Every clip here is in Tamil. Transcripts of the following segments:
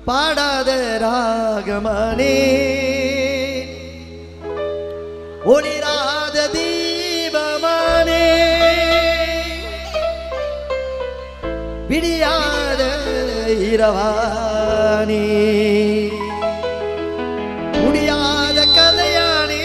பாடாத ராகமானே ஒளிராத தீபமானே விடியாத இரவானே முடியாத கதையானே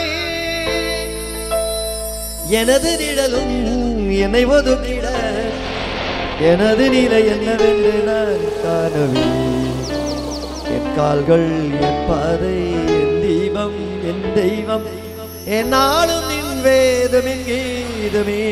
எனது நிழலும் என்னை ஒதுக்கிட எனது நிலை என்னவென்று நான் காணவே என் கால்கள் என் பாதை என் தீபம் என் தெய்வம் என் நாளும் நின் வேதம் என் கீதமே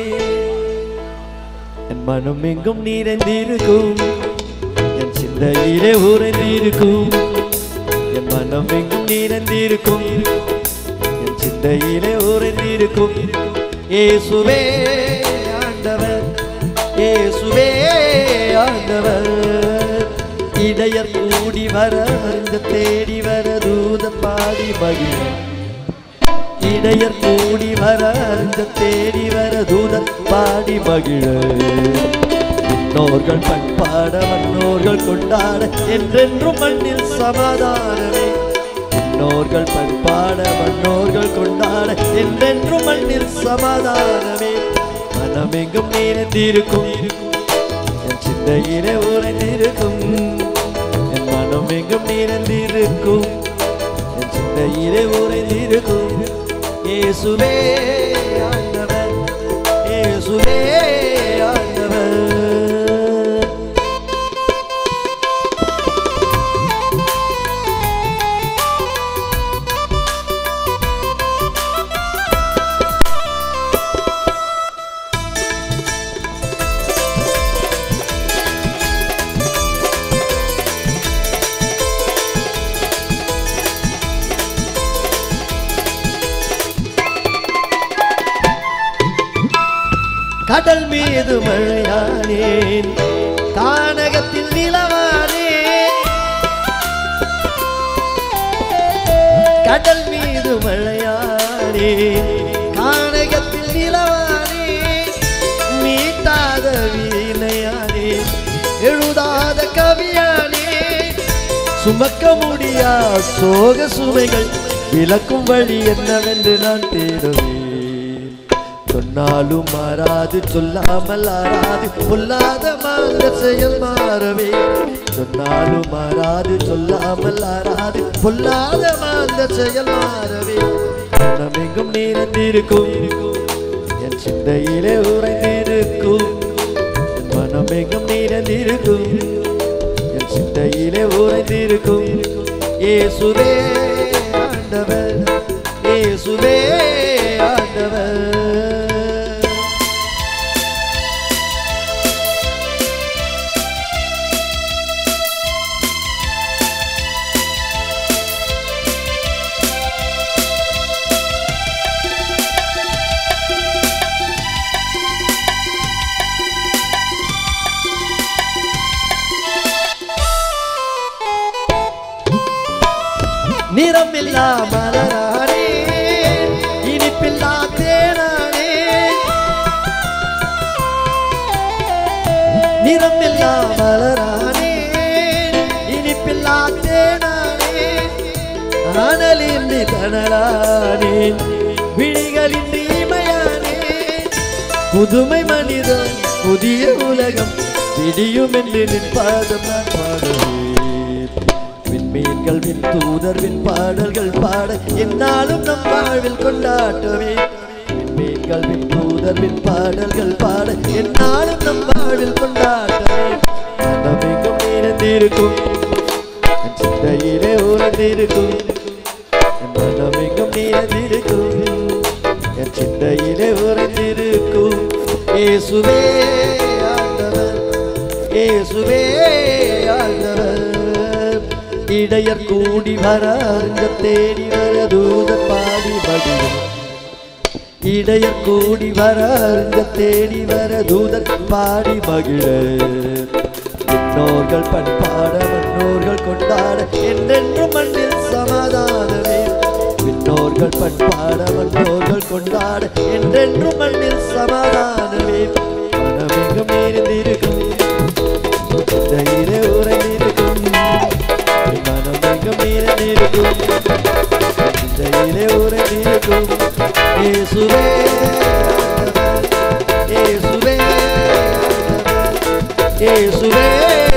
என் மனம் எங்கும் நிறைந்திருக்கும் என் சிந்தையிலே உறைந்திருக்கும் என் மனம் எங்கும் நிறைந்திருக்கும் என் சிந்தையிலே உறைந்திருக்கும் இயேசுவே ஆண்டவர் இயேசுவே ஆண்டவர் இடையர் கூடி வர இந்த தேடி வர தூத பாடி மகிழ இடையர் கூடி வர இந்த தேடி வர தூதர் பாடி மகிழ விண்ணோர்கள் பண்பாட வண்ணோர்கள் கொண்டாட என்றென்றும் மண்ணில் சமாதானமே விண்ணோர்கள் பண்பாட வண்ணோர்கள் கொண்டாட என்றென்றும் மண்ணில் சமாதானமே மனமெங்கும் நிறைந்திருக்கும் என் சிந்தையிலே உறைந்திருக்கும் என் மனம் எங்கும் நிறைந்திருக்கும் என் சிந்தையிலே உறைந்திருக்கும் இயேசுவே ஆண்டவர் இயேசுவே ஆண்டவர் கடல் மீது மழையானேன் கானகத்தில் நிலவானேன் கடல் மீது மழையானேன் கானகத்தில் நிலவானேன் மீட்டாத வீணையானேன் எழுதாத கவியானே சுமக்க முடியா சோக சுமைகள் விளக்கும் வழி என்னவென்று நான் தேடுவேன் சொன்னாலும் மாறாது சொல்லாமல் ஆறாது பொல்லாத மாந்த செயல் மாறவே சொன்னாலும் மாறாது சொல்லாமல் ஆறாது பொல்லாத மாந்த செயல் மாறவே மனமெங்கும் நிறைந்திருக்கும் என் சிந்தையிலே உறைந்திருக்கும் என் மனமெங்கும் நிறைந்திருக்கும் என் சிந்தையிலே உறைந்திருக்கும் இயேசுவே ஆண்டவர் இயேசுவே ஆண்டவர் நிறமில்லா மலரானே இனிப்பில்லா தேனானே நிறமில்லா மலரானே இனிப்பில்லா தேனானே ஆனலின்றி தனலானே விழிகளின்றி இமையானே புதுமை மனிதம் புதிய உலகம் விடியும் என்று நின் பாதம் நான் பாடுவேன் விண்மீன்கள் விண் தூதர் விண் பாடல்கள் பாட என்னாலும் நம் வாழ்வில் கொண்டாட்டவே விண்மீன்கள் விண் தூதர் விண் பாடல்கள் பாட என்னாலும் நம் வாழ்வில் கொண்டாட்டவே மனமெங்கும் நிறைந்திருக்கும் என் சிந்தையிலே உறந்திருக்கும் என் மனமெங்கும் நிறைந்திருக்கும் என் சிந்தையிலே உறைந்திருக்கும் இயேசுவே ஆண்டவர் இயேசுவே ஆண்டவர் இடையர் கூடி வர அங்க தேடி வர தூத பாடி மகிழும் இடையர் கூடி வர அங்க தேடி வர தூதர் பாடி மகிழ விண்ணோர்கள் பண்பாட மன்னோர்கள் கொண்டாட என்றென்றும் மண்ணில் சமாதானமே விண்ணோர்கள் பண்பாட மன்னோர்கள் கொண்டாட என்றென்றும் மண்ணில் சமாதானமே மனமெங்கும் நிறைந்திருக்கும் தைரிய உரையிருக்கும் இடையிலே உறங்கிருக்கும் இயேசுவே ஆண்டவர். இயேசுவே ஆண்டவர். இயேசுவே